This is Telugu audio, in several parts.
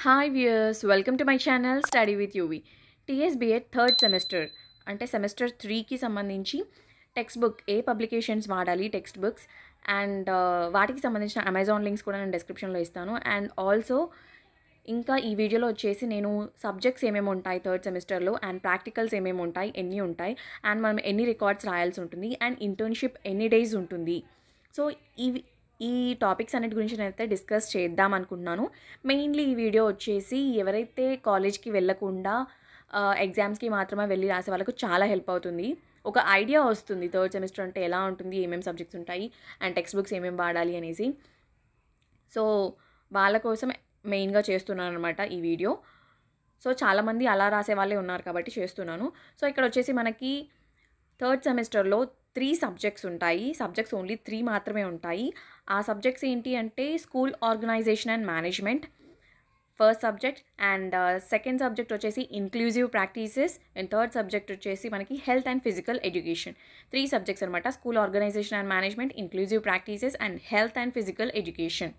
hi viewers welcome to my channel study with UV TSBA third semester అంటే సెమిస్టర్ త్రీకి సంబంధించి టెక్స్ట్ బుక్ ఏ పబ్లికేషన్స్ వాడాలి టెక్స్ట్ బుక్స్ అండ్ వాటికి సంబంధించిన అమెజాన్ లింక్స్ కూడా నేను డిస్క్రిప్షన్లో ఇస్తాను అండ్ ఆల్సో ఇంకా ఈ వీడియోలో వచ్చేసి నేను సబ్జెక్ట్స్ ఏమేమి ఉంటాయి థర్డ్ సెమిస్టర్లో అండ్ ప్రాక్టికల్స్ ఏమేమి ఉంటాయి ఎన్ని ఉంటాయి అండ్ మనం ఎన్ని రికార్డ్స్ రాయాల్సి ఉంటుంది అండ్ ఇంటర్న్షిప్ ఎన్ని డేస్ ఉంటుంది సో ఇవి ఈ టాపిక్స్ అన్నిటి గురించి నేనైతే డిస్కస్ చేద్దాం అనుకుంటున్నాను మెయిన్లీ ఈ వీడియో వచ్చేసి ఎవరైతే కాలేజ్కి వెళ్ళకుండా ఎగ్జామ్స్కి మాత్రమే వెళ్ళి రాసే వాళ్ళకు చాలా హెల్ప్ అవుతుంది ఒక ఐడియా వస్తుంది థర్డ్ సెమిస్టర్ అంటే ఎలా ఉంటుంది ఏమేమి సబ్జెక్ట్స్ ఉంటాయి అండ్ టెక్స్ట్ బుక్స్ ఏమేమి వాడాలి అనేసి సో వాళ్ళ కోసం మెయిన్గా చేస్తున్నాను అనమాట ఈ వీడియో సో చాలామంది అలా రాసే వాళ్ళే ఉన్నారు కాబట్టి చేస్తున్నాను సో ఇక్కడ వచ్చేసి మనకి థర్డ్ సెమిస్టర్లో త్రీ సబ్జెక్ట్స్ ఉంటాయి సబ్జెక్ట్స్ ఓన్లీ త్రీ మాత్రమే ఉంటాయి ఆ సబ్జెక్ట్స్ ఏంటి అంటే school organization and management first subject and second subject వచ్చేసి inclusive practices and third subject వచ్చేసి మనకి health and physical education three subjects అనమాట school organization and management inclusive practices and health and physical education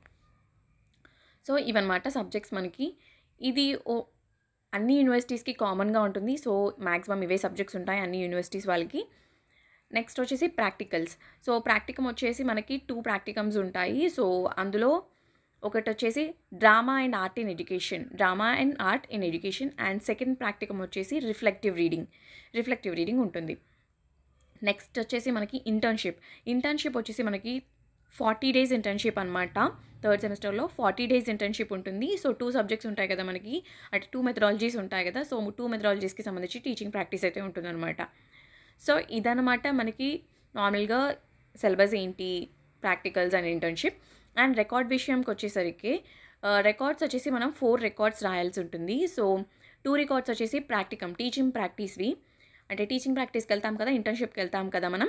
so ఇవన్నమాట సబ్జెక్ట్స్ మనకి ఇది ఓ అన్ని యూనివర్సిటీస్కి కామన్గా ఉంటుంది సో మ్యాక్సిమం ఇవే సబ్జెక్ట్స్ ఉంటాయి అన్ని యూనివర్సిటీస్ వాళ్ళకి నెక్స్ట్ వచ్చేసి ప్రాక్టికల్స్ సో ప్రాక్టికం వచ్చేసి మనకి టూ ప్రాక్టికమ్స్ ఉంటాయి సో అందులో ఒకటి వచ్చేసి drama and art in education drama and art in education and second practicum వచ్చేసి రిఫ్లెక్టివ్ రీడింగ్ రిఫ్లెక్టివ్ రీడింగ్ ఉంటుంది నెక్స్ట్ వచ్చేసి మనకి ఇంటర్న్షిప్ ఇంటర్న్షిప్ వచ్చేసి మనకి ఫార్టీ డేస్ ఇంటర్న్షిప్ అనమాట థర్డ్ సెమిస్టర్లో ఫార్టీ డేస్ ఇంటర్న్షిప్ ఉంటుంది సో టూ సబ్జెక్ట్స్ ఉంటాయి కదా మనకి అంటే టూ మెథడాలజీస్ ఉంటాయి కదా సో టూ మెథడాలజీస్కి సంబంధించి టీచింగ్ ప్రాక్టీస్ అయితే ఉంటుందన్నమాట సో ఇదనమాట మనకి నార్మల్గా సిలబస్ ఏంటి practicals and internship and record విషయంకి వచ్చేసరికి రికార్డ్స్ వచ్చేసి మనం ఫోర్ రికార్డ్స్ రాయాల్సి ఉంటుంది సో టూ రికార్డ్స్ వచ్చేసి ప్రాక్టికమ్ టీచింగ్ ప్రాక్టీస్వి అంటే టీచింగ్ ప్రాక్టీస్కి వెళ్తాం కదా ఇంటర్న్షిప్కి వెళ్తాం కదా మనం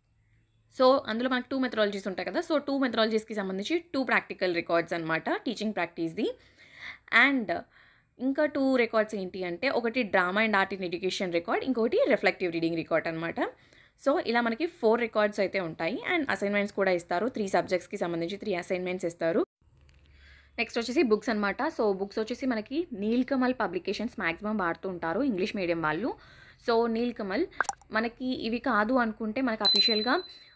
సో అందులో మనకు టూ మెథడాలజీస్ ఉంటాయి కదా సో టూ మెథడాలజీస్కి సంబంధించి టూ ప్రాక్టికల్ రికార్డ్స్ అనమాట టీచింగ్ ప్రాక్టీస్ది అండ్ ఇంకా టూ రికార్డ్స్ ఏంటి అంటే ఒకటి drama and art in education record ఇంకొకటి రిఫ్లెక్టివ్ రీడింగ్ రికార్డ్ అనమాట సో ఇలా మనకి ఫోర్ రికార్డ్స్ అయితే ఉంటాయి అండ్ అసైన్మెంట్స్ కూడా ఇస్తారు త్రీ సబ్జెక్ట్స్కి సంబంధించి త్రీ అసైన్మెంట్స్ ఇస్తారు నెక్స్ట్ వచ్చేసి బుక్స్ అనమాట సో బుక్స్ వచ్చేసి మనకి నీల్కమల్ పబ్లికేషన్స్ మ్యాక్సిమం వాడుతూ ఉంటారు ఇంగ్లీష్ మీడియం వాళ్ళు సో నీల్కమల్ మనకి ఇవి కాదు అనుకుంటే మనకి అఫీషియల్గా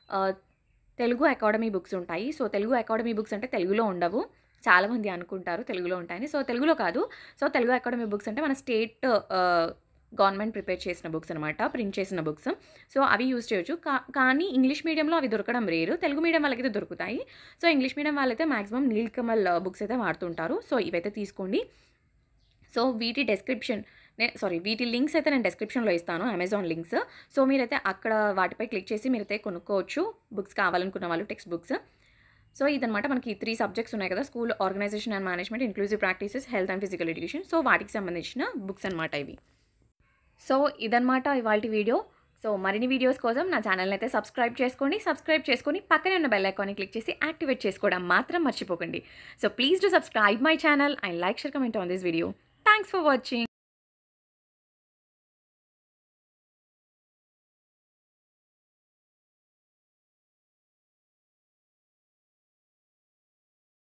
తెలుగు అకాడమీ బుక్స్ ఉంటాయి సో తెలుగు అకాడమీ బుక్స్ అంటే తెలుగులో ఉండవు చాలామంది అనుకుంటారు తెలుగులో ఉంటాయని సో తెలుగులో కాదు సో తెలుగు అకాడమీ బుక్స్ అంటే మన స్టేట్ గవర్నమెంట్ ప్రిపేర్ చేసిన బుక్స్ అనమాట ప్రింట్ చేసిన బుక్స్ సో అవి యూజ్ చేయొచ్చు కా కానీ ఇంగ్లీష్ మీడియంలో అవి దొరకడం రేరు తెలుగు మీడియం వాళ్ళకైతే దొరుకుతాయి సో ఇంగ్లీష్ మీడియం వాళ్ళైతే మాక్సిమం నీల్కమల్ బుక్స్ అయితే వాడుతుంటారు సో ఇవైతే తీసుకోండి సో వీటి డెస్క్రిప్షన్ నేను సారీ వీటి లింక్స్ అయితే నేను డిస్క్రిప్షన్లో ఇస్తాను అమెజాన్ లింక్స్ సో మీరైతే అక్కడ వాటిపై క్లిక్ చేసి మీరైతే కొనుక్కోవచ్చు బుక్స్ కావాలనుకున్న వాళ్ళు టెక్స్ట్ బుక్స్ సో ఇదనమాట మనకి త్రీ సబ్జెక్ట్స్ ఉన్నాయి కదా school organization and management inclusive practices health and physical education so వాటికి సంబంధించిన బుక్స్ అనమాట ఇవి సో ఇదనమాట ఇవాళ వీడియో సో మరిన్ని వీడియోస్ కోసం నా ఛానల్ని అయితే సబ్స్క్రైబ్ చేసుకోండి సబ్స్క్రైబ్ చేసుకొని పక్కనే ఉన్న బెల్ ఐకాన్ని క్లిక్ చేసి యాక్టివేట్ చేసుకోవడం మాత్రం మర్చిపోకండి so please to subscribe my channel and like share comment on this video thanks for watching